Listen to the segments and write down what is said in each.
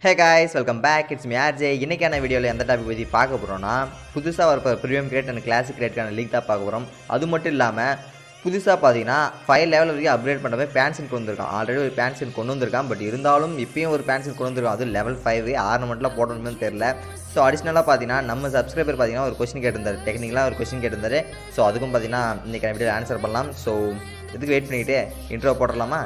hey guys welcome back it's me RJ இன்னைக்கான வீடியோவில் எந்த டாபிக் பற்றி பார்க்க போகிறோம்னா புதுசாக வரப்போ ப்ரீமியம் கிரேட் அண்ட் கிளாசிக் கிரேட்கான லீக் தான் பார்க்க போகிறோம் அது மட்டும் இல்லாமல் புதுசாக பார்த்தீங்கன்னா ஃபைவ் லெவல் வரைக்கும் அப்கிரேட் பண்ண போய் பேன்சின் கொண்டு வந்திருக்கான் ஆல்ரெடி ஒரு பேன்சின் கொண்டு வந்திருக்கான் பட் இருந்தாலும் இப்பயும் ஒரு பேன்சின் கொண்டு வந்திருக்கான் அது லெவல் ஃபைவ் ஆர்னமெண்ட்டில் போடணும்னு தெரில ஸோ அடிஷ்னலாக பார்த்தீங்கன்னா நம்ம சப்ஸ்கிரைபர் பார்த்தீங்கன்னா ஒரு கொஸ்டின் கேட்டிருந்தாரு டெக்னிக்கலாக ஒரு கொஸ்டின் கேட்டிருந்தாரு ஸோ அதுக்கும் பார்த்தீங்கன்னா இன்றைக்கான வீடியோ ஆன்சர் பண்ணலாம் ஸோ இதுக்கு வெயிட் பண்ணிக்கிட்டு இன்ட்ரோ போட்டுடலாமா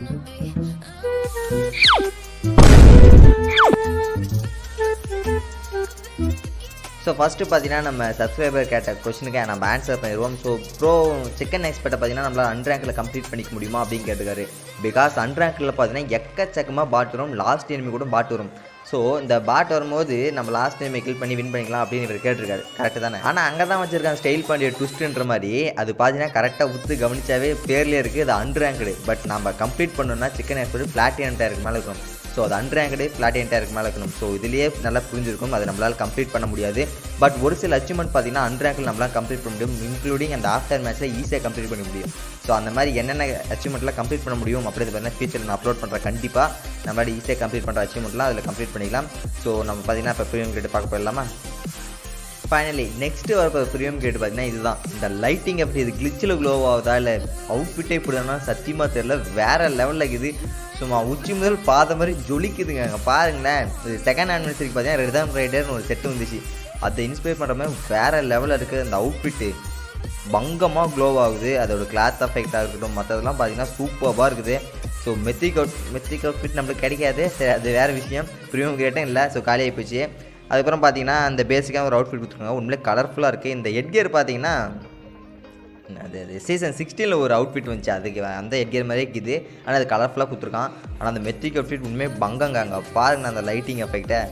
ஸோ ஃபஸ்ட்டு பார்த்தீங்கன்னா நம்ம சப்ஸ்கிரைபர் கேட்ட கொஸ்டினுக்கு நம்ம ஆன்சர் பண்ணிடுவோம் ஸோ ப்ரோ சிக்கன் எக்ஸ்பர்ட்டை பார்த்தீங்கன்னா நம்மளால் அன்ரேங்கில் கம்ப்ளீட் பண்ணிக்க முடியுமா அப்படின்னு கேட்டுக்காரு பிகாஸ் அன்ரேங்கில் பார்த்தீங்கன்னா எக்கச்சக்கமாக பாட் வரும் லாஸ்ட் எனிமி கூட பாட் வரும் ஸோ இந்த பாட் வரும்போது நம்ம லாஸ்ட் டைம் கில் பண்ணி வின் பண்ணிக்கலாம் அப்படின்னு இவர் கேட்டிருக்காரு கரெக்டு தானே ஆனால் அங்கே தான் வச்சிருக்காங்க ஸ்டைல் பாண்டிய ட்விஸ்ட்ன்ற மாதிரி அது பார்த்தீங்கன்னா கரெக்டாக உத்து கவனிச்சாவே பேர்லேயே இருக்குது அது அன்ரேங்கடு பட் நம்ம கம்ப்ளீட் பண்ணோம்னா சிக்கன் எக்ஸ்பர்ட் பிளாட்டினம் டயருக்கு மேலே இருக்கும் ஸோ அது அன்ரேங்கடு பிளாட்டினம் டயருக்கு மேலே இருக்கணும் ஸோ இதுலேயே நல்லா புரிஞ்சிருக்கும் அதை நம்மளால் கம்ப்ளீட் பண்ண முடியாது பட் ஒரு சில அச்சீவ்மெண்ட் பார்த்தீங்கன்னா அன்ரேங்கில் நம்மளால் கம்ப்ளீட் பண்ண முடியும் இன்க்ளூடிங் அந்த ஆஃப்டர் மேட்ச்சில் ஈஸியாக கம்ப்ளீட் பண்ண முடியும் ஸோ அந்த மாதிரி என்னென்ன அச்சீவ்மெண்ட்லாம் கம்ப்ளீட் பண்ண முடியும் அப்படி பார்த்தீங்கன்னா ஃபியூச்சரில் நான் அப்லோட் பண்ணுறேன் கண்டிப்பாக நம்மளால் ஈஸியாக கம்ப்ளீட் பண்ணுற அச்சீவ்மெண்ட்லாம் அதில் கம்ப்ளீட் பண்ணிக்கலாம் ஸோ நம்ம பார்த்தீங்கன்னா இப்போ ப்ரீமியம் கிரேட் பார்க்க போயிடலாமா ஃபைனலி நெக்ஸ்ட்டு வரப்போ ப்ரீமியம் கேட்டு பார்த்தீங்கன்னா இதுதான் இந்த லைட்டிங் எப்படி இது கிளிச்சில் க்ளோ ஆகுதா இல்லை அவுட்ஃபிட்டே இப்படினா சத்தியமாக தெரியல வேறு லெவலில் இருக்குது சும்மா உச்சி முதல் பாத மாதிரி ஜொலிக்குதுங்க அங்கே பாருங்களேன் இது செகண்ட் ஆனிவர்சரிக்கு பார்த்தீங்கன்னா ரிதம் ரைடர்னு ஒரு செட்டு வந்துச்சு அதை இன்ஸ்பயர் பண்ணுற மாதிரி வேறு லெவலில் இருக்குது அந்த அவுட்ஃபிட்டு பங்கமாக க்ளோ ஆகுது அதோட கிளாத் எஃபெக்டாக இருக்கட்டும் மற்றதெல்லாம் பார்த்தீங்கன்னா சூப்பராக இருக்குது so mythic out mythic outfit நம்மளுக்கு கிடைக்காது சரி அது வேறு விஷயம் ப்ரீமியம் கிரேட்டும் இல்லை ஸோ காலியாகி போச்சு அதுக்கப்புறம் பார்த்தீங்கன்னா அந்த பேசிக்காக ஒரு அவுட்ஃபிட் கொடுத்துருக்காங்க உண்மையிலே கலர்ஃபுல்லாக இருக்குது இந்த ஹெட்கியர் பார்த்தீங்கன்னா அது அது சீசன் சிக்ஸ்டீனில் ஒரு அவுட்ஃபிட் வந்துச்சு அதுக்கு அந்த ஹெட்கியர் மாதிரியே இருக்குது ஆனால் அது கலர்ஃபுல்லாக கொடுத்துருக்கான் ஆனால் அந்த மெத்திக் அவுட்ஃபிட் உண்மையே பங்கங்க அங்கே பாருங்க அந்த லைட்டிங் எஃபெக்டை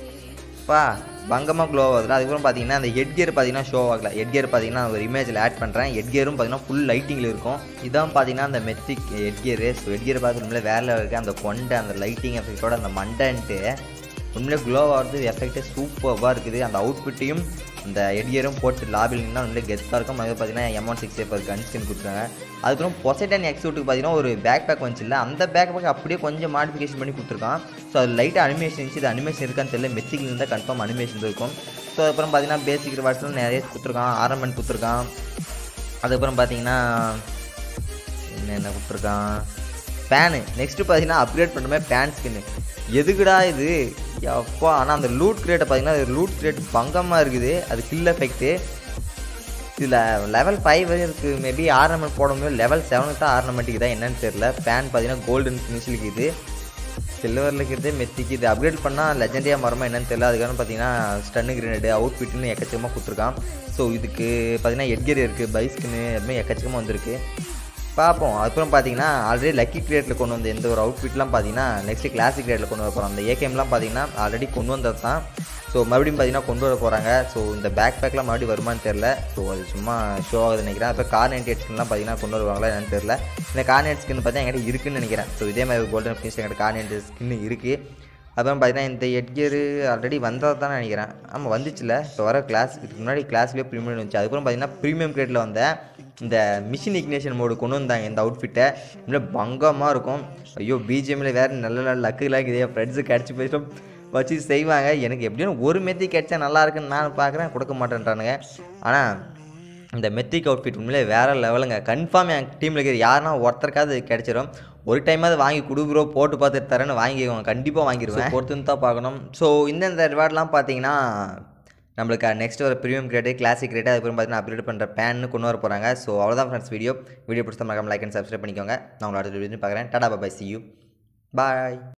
பா பங்கமாக க்ளோ ஆகுதுல அதுக்கப்புறம் பார்த்தீங்கன்னா அந்த ஹெட்கியர் பார்த்தீங்கன்னா ஷோ ஆகல ஹெட்கியர் பார்த்தீங்கன்னா ஒரு இமேஜில் ஆட் பண்ணுறேன் ஹெட்கியரும் பார்த்தீங்கன்னா ஃபுல் லைட்டிங்கில் இருக்கும் இதான் பார்த்தீங்கன்னா அந்த மெத்திக் ஹெட்கியர் ஸோ ஹெட்கியர் பார்த்து உண்மையிலே வேற இருக்குது அந்த கொண்டை அந்த லைட்டிங் எஃபெக்டோட அந்த மண்டன்ட்டு உண்மையிலே க்ளோ ஆகிறது எஃபெக்டே சூப்பராக இருக்குது அந்த அவுட்ஃபிட்டையும் இந்த எடியரும் போட்டு லாபில் நின்னா உண்மையிலே கெத்தாக இருக்கும் அது பார்த்தீங்கன்னா M one six paper gun skin கொடுத்துருக்காங்க அதுக்கப்புறம் பொசைடன் எக்ஸூட்டுக்கு பார்த்தீங்கன்னா ஒரு பேக் பேக் வந்துச்சுல்ல அந்த பேக் பேக் அப்படியே கொஞ்சம் மாடிஃபிகேஷன் பண்ணி கொடுத்துருக்கான் ஸோ அது லைட்டாக அனிமேஷன் இருந்துச்சு இது அனிமேஷன் இருக்கான்னு தெரியல மெத்திக்கில் இருந்தால் கன்ஃபார்ம் அனிமேஷன் இருக்கும் ஸோ அதுக்கப்புறம் பார்த்தீங்கன்னா பேசிக் ரிவார்ட்ஸ்லாம் நிறைய கொடுத்துருக்கான் ஆரம்பன் கொடுத்துருக்கான் அதுக்கப்புறம் பார்த்தீங்கன்னா என்னென்ன கொடுத்துருக்கான் ஃபேனு நெக்ஸ்ட்டு பார்த்தீங்கன்னா அப்கிரேட் பண்ணுற மாதிரி ஃபேன் ஸ்கின்னு எதுக்குடா இது அப்பா ஆனால் அந்த லூட் கிரேட்டை பார்த்தீங்கன்னா லூட் கிரேட் பங்கமாக இருக்குது அது கில் எஃபெக்ட்டு இதில் லெவல் ஃபைவ் வரையும் இருக்குது மேபி ஆர்னமெண்ட் போட முடியும் லெவல் செவனுக்கு தான் ஆர்னமெண்ட்டுக்கு தான் என்னன்னு தெரில ஃபேன் பார்த்தீங்கன்னா கோல்டன் ஃபினிஷிலுக்கு இது சில்வரில் இருக்கிறது மெத்திக்கு இது அப்கிரேட் பண்ணால் லெஜண்டியாக மரமா என்னன்னு தெரியல அதுக்கான பார்த்தீங்கன்னா ஸ்டன்னு கிரேனேடு அவுட் ஃபிட்னு எக்கச்சக்கமாக கொடுத்துருக்கான் ஸோ இதுக்கு பார்த்தீங்கன்னா எட்கேர் இருக்குது பைஸ்க்குன்னு அதுமாதிரி எக்கச்சக்கமாக வந்திருக்கு பார்ப்போம் அதுக்கப்புறம் பார்த்தீங்கன்னா ஆல்ரெடி லக்கி கிரேட்டில் கொண்டு வந்த எந்த ஒரு அவுட்ஃபிட்லாம் பார்த்தீங்கன்னா நெக்ஸ்ட் கிளாசிக் கிரேட்டில் கொண்டு வர போகிறோம் அந்த ஏகேம்லாம் பார்த்தீங்கன்னா ஆல்ரெடி கொண்டு வந்தது தான் ஸோ மறுபடியும் பார்த்தீங்கன்னா கொண்டு வர போகிறாங்க ஸோ இந்த பேக் பேக்லாம் மறுபடியும் வருமானு தெரில ஸோ அது சும்மா ஷோ ஆகுது நினைக்கிறேன் அப்போ கார் நைன்டி ஸ்கின்லாம் பார்த்தீங்கன்னா கொண்டு வருவாங்களா என்னன்னு தெரில இந்த கார் நைன்டி ஸ்கின் பார்த்தா என்கிட்ட இருக்குன்னு நினைக்கிறேன் ஸோ இதே மாதிரி கோல்டன் ஃபினிஷ் எங்கிட்ட கார் நைன்டி ஸ்கின் இருக்குது அப்புறம் பார்த்தீங்கன்னா இந்த ஹெட்கியர் ஆல்ரெடி வந்தது தான் நினைக்கிறேன் ஆமாம் வந்துச்சுல இப்போ வர கிளாஸ் இதுக்கு முன்னாடி கிளாஸ்லேயே ப்ரீமியம் வந்துச்சு அதுக்கப்புறம் பார்த்தீங்கன்னா ப்ரீமியம் கிரேட்டில் வந்த இந்த மிஷின் இக்னேஷன் மோடு கொண்டு வந்தாங்க இந்த அவுட்ஃபிட்டை இன்னும் பங்கமாக இருக்கும் ஐயோ பிஜிஎம்மில் வேறு நல்ல நல்ல லக்குலாம் இதே ஃப்ரெண்ட்ஸுக்கு கிடச்சி போயிட்டோம் வச்சு செய்வாங்க எனக்கு எப்படியும் ஒரு மெத்தி கிடச்சா நல்லா இருக்குன்னு நான் பார்க்குறேன் கொடுக்க மாட்டேன்றானுங்க ஆனால் இந்த மெத்திக் அவுட்ஃபிட் உண்மையிலே வேறு லெவலுங்க கன்ஃபார்ம் என் டீமில் இருக்கிற யாருன்னா ஒருத்தருக்காவது கிடச்சிரும் ஒரு டைமாவது வாங்கி கொடுக்குறோ போட்டு பார்த்துட்டு தரேன்னு வாங்கிக்குவாங்க கண்டிப்பாக வாங்கிடுவேன் பொறுத்துன்னு தான் பார்க்கணும் ஸோ இந்தந்த ரிவார்ட்லாம் பார்த்தீங்கன்னா நம்மளுக்கு நெக்ஸ்ட் ஒரு ப்ரீமியம் கிரேடு கிளாசிக் கிரேடு அதுக்கப்புறம் பார்த்தீங்கன்னா அப்கிரேட் பண்ணுற பேன்னு கொண்டு வர போகிறாங்க ஸோ அவ்வளோதான் ஃப்ரெண்ட்ஸ் வீடியோ வீடியோ பிடிச்ச மறக்காம லைக் அண்ட் சப்ஸ்கிரைப் பண்ணிக்கோங்க நான் உங்களோட வீடியோ பார்க்குறேன் tata bye see you bye